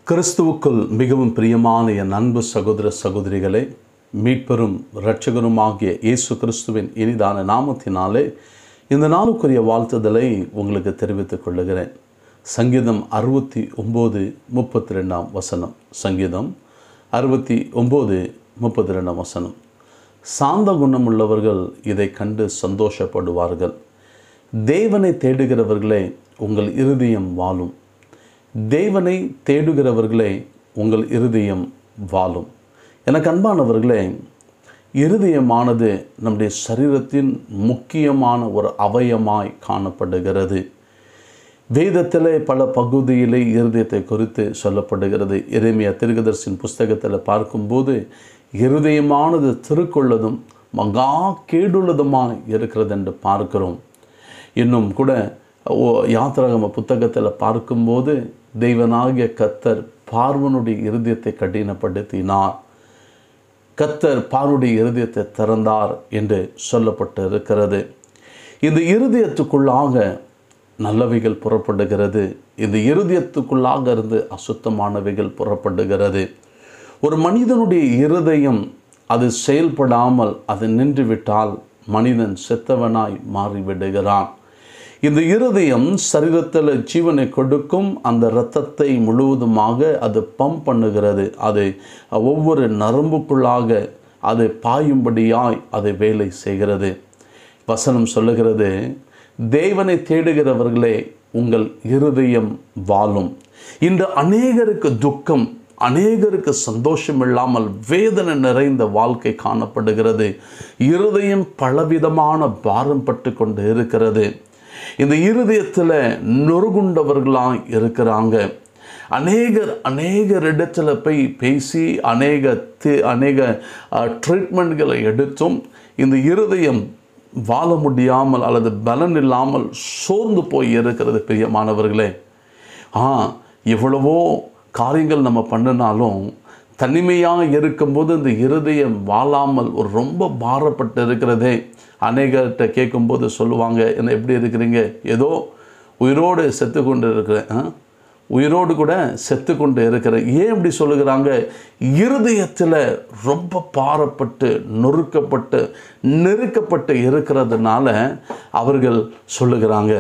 கிறிஸ்துவுக்குள் மிகவும் பிரியமான என் அன்பு சகோதர சகோதரிகளே மீட்பெரும் இரட்சகருமாகிய இயேசு கிறிஸ்துவின் இனிதான நாமத்தினாலே இந்த நாளுக்குரிய வாழ்த்துதலை உங்களுக்கு தெரிவித்துக் கொள்ளுகிறேன் சங்கீதம் அறுபத்தி ஒம்பது முப்பத்தி ரெண்டாம் வசனம் சங்கீதம் அறுபத்தி ஒம்பது முப்பத்தி ரெண்டாம் வசனம் சாந்த குணமுள்ளவர்கள் இதை கண்டு சந்தோஷப்படுவார்கள் தேவனை தேடுகிறவர்களே உங்கள் இருதயம் வாழும் தேவனை தேடுகிறவர்களே உங்கள் இருதயம் வாழும் எனக்கு அன்பானவர்களே இருதயமானது நம்முடைய சரீரத்தின் முக்கியமான ஒரு அவயமாய் காணப்படுகிறது வேதத்தில் பல பகுதியிலே இருதயத்தை குறித்து சொல்லப்படுகிறது எரேமியா திருகதர்சின் புஸ்தகத்தில் பார்க்கும்போது இருதயமானது திருக்குள்ளதும் மகா கேடுள்ளதுமாய் இருக்கிறது என்று பார்க்கிறோம் இன்னும் கூட ஓ யாத்திராகம புத்தகத்தில் பார்க்கும்போது தெய்வனாகிய கத்தர் பார்வனுடைய இருதயத்தை கடினப்படுத்தினார் கத்தர் பார்வனுடைய இருதயத்தை திறந்தார் என்று சொல்லப்பட்டு இருக்கிறது இந்த இருதயத்துக்குள்ளாக நல்லவைகள் புறப்படுகிறது இந்த இருதயத்துக்குள்ளாக இருந்து அசுத்தமானவைகள் புறப்படுகிறது ஒரு மனிதனுடைய இருதயம் அது செயல்படாமல் அது நின்றுவிட்டால் மனிதன் செத்தவனாய் மாறிவிடுகிறான் இந்த இருதயம் சரீரத்தில் ஜீவனை கொடுக்கும் அந்த இரத்தத்தை முழுவதுமாக அது பம்ப் பண்ணுகிறது அது ஒவ்வொரு நரம்புக்குள்ளாக அது பாயும்படியாய் அது வேலை செய்கிறது வசனம் சொல்லுகிறது தேவனை தேடுகிறவர்களே உங்கள் இருதயம் வாழும் இன்று அநேகருக்கு துக்கம் அநேகருக்கு சந்தோஷம் இல்லாமல் வேதனை நிறைந்த வாழ்க்கை காணப்படுகிறது இருதயம் பலவிதமான பாரம் பட்டு கொண்டு இருக்கிறது இந்த இருதயத்தில் நொறுகுண்டவர்களாக இருக்கிறாங்க அநேகர் அநேகர் இடத்துல போய் பேசி அநேக தி அநேக ட்ரீட்மெண்ட்களை எடுத்தும் இந்த இருதயம் வாழ முடியாமல் அல்லது பலன் இல்லாமல் சோர்ந்து போய் இருக்கிறது பிரியமானவர்களே ஆ எவ்வளவோ காரியங்கள் நம்ம பண்ணினாலும் தனிமையாக இருக்கும்போது இந்த இருதயம் வாழாமல் ஒரு ரொம்ப பாரப்பட்டு இருக்கிறதே அநேகர்கிட்ட கேட்கும்போது சொல்லுவாங்க என்ன எப்படி இருக்கிறீங்க ஏதோ உயிரோடு செத்து கொண்டு இருக்கிறேன் உயிரோடு கூட செத்து கொண்டு இருக்கிறேன் ஏன் இப்படி சொல்லுகிறாங்க இருதயத்தில் ரொம்ப பாரப்பட்டு நொறுக்கப்பட்டு நெருக்கப்பட்டு இருக்கிறதுனால அவர்கள் சொல்லுகிறாங்க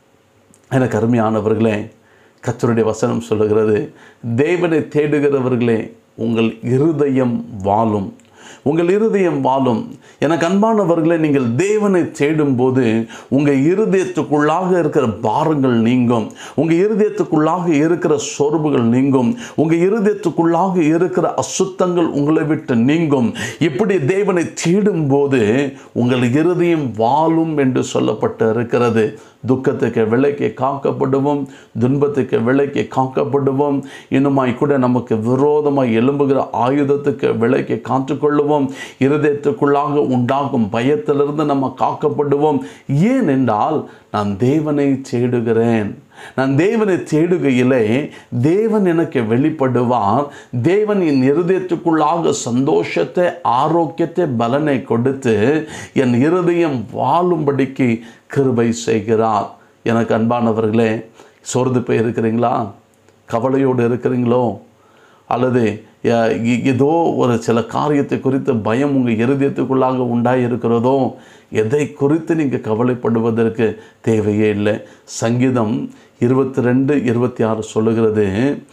எனக்கு அருமையானவர்களே கத்தருடைய வசனம் சொல்லுகிறது தேவனை தேடுகிறவர்களே உங்கள் இருதயம் வாழும் உங்கள் இருதயம் வாழும் எனக்கு அன்பானவர்களே நீங்கள் தேவனை தேடும்போது உங்கள் இருதயத்துக்குள்ளாக இருக்கிற பாரங்கள் நீங்கும் உங்கள் இருதயத்துக்குள்ளாக இருக்கிற சோர்வுகள் நீங்கும் உங்கள் இருதயத்துக்குள்ளாக இருக்கிற அசுத்தங்கள் உங்களை விட்டு நீங்கும் இப்படி தேவனை தேடும்போது உங்கள் இருதயம் வாழும் என்று சொல்லப்பட்டு இருக்கிறது துக்கத்துக்கு விலைக்கு காக்கப்படுவோம் துன்பத்துக்கு விலைக்கு காக்கப்படுவோம் இன்னுமாய் கூட நமக்கு விரோதமாய் எழும்புகிற ஆயுதத்துக்கு விலைக்கு காத்துக்கொள்ளுவோம் இருதயத்துக்குள்ளாக உண்டாகும் பயத்திலிருந்து நம்ம காக்கப்படுவோம் ஏன் என்றால் நான் தேவனை தேடுகிறேன் நான் தேவனை தேடுகையிலே தேவன் எனக்கு வெளிப்படுவார் தேவன் என் இருதயத்துக்குள்ளாக சந்தோஷத்தை ஆரோக்கியத்தை பலனை கொடுத்து என் இருதயம் வாழும்படிக்கு கிருபை செய்கிறார் எனக்கு அன்பானவர்களே சோர்ந்து போய் இருக்கிறீங்களா கவலையோடு இருக்கிறீங்களோ அல்லது ஏதோ ஒரு சில காரியத்தை குறித்து பயம் உங்கள் இருதயத்துக்குள்ளாக உண்டாகி இருக்கிறதோ எதை குறித்து நீங்கள் கவலைப்படுவதற்கு தேவையே இல்லை சங்கீதம் இருபத்தி ரெண்டு இருபத்தி ஆறு சொல்லுகிறது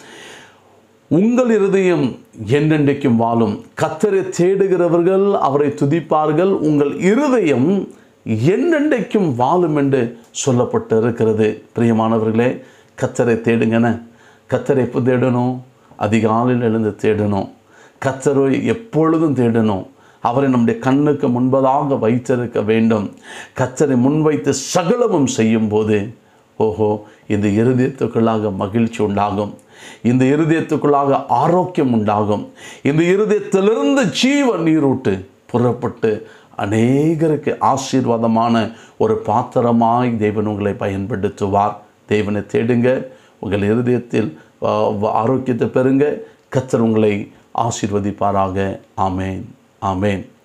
உங்கள் இருதயம் என்னென்றைக்கும் வாழும் கத்தரை தேடுகிறவர்கள் அவரை துதிப்பார்கள் உங்கள் இருதயம் என்னென்றைக்கும் வாழும் என்று சொல்லப்பட்டு இருக்கிறது பிரியமானவர்களே கத்தரை தேடுங்கன கத்தரை எப்போ தேடணும் அதிகாலையில் எழுந்து தேடணும் கத்தரை எப்பொழுதும் தேடணும் அவரை நம்முடைய கண்ணுக்கு முன்பதாக வைத்திருக்க வேண்டும் கத்தரை முன்வைத்து சகலமும் செய்யும் போது ஓஹோ இந்த இருதயத்துக்குள்ளாக மகிழ்ச்சி உண்டாகும் இந்த இருதயத்துக்குள்ளாக ஆரோக்கியம் உண்டாகும் இந்த இருதயத்திலிருந்து ஜீவ நீரூட்டு புறப்பட்டு அநேகருக்கு ஆசீர்வாதமான ஒரு பாத்திரமாய் தேவன் உங்களை பயன்படுத்துவார் தேவனை தேடுங்க உங்கள் இருதயத்தில் ஆரோக்கியத்தை பெறுங்க கத்தர் உங்களை ஆசீர்வதிப்பாராக ஆமேன் ஆமேன்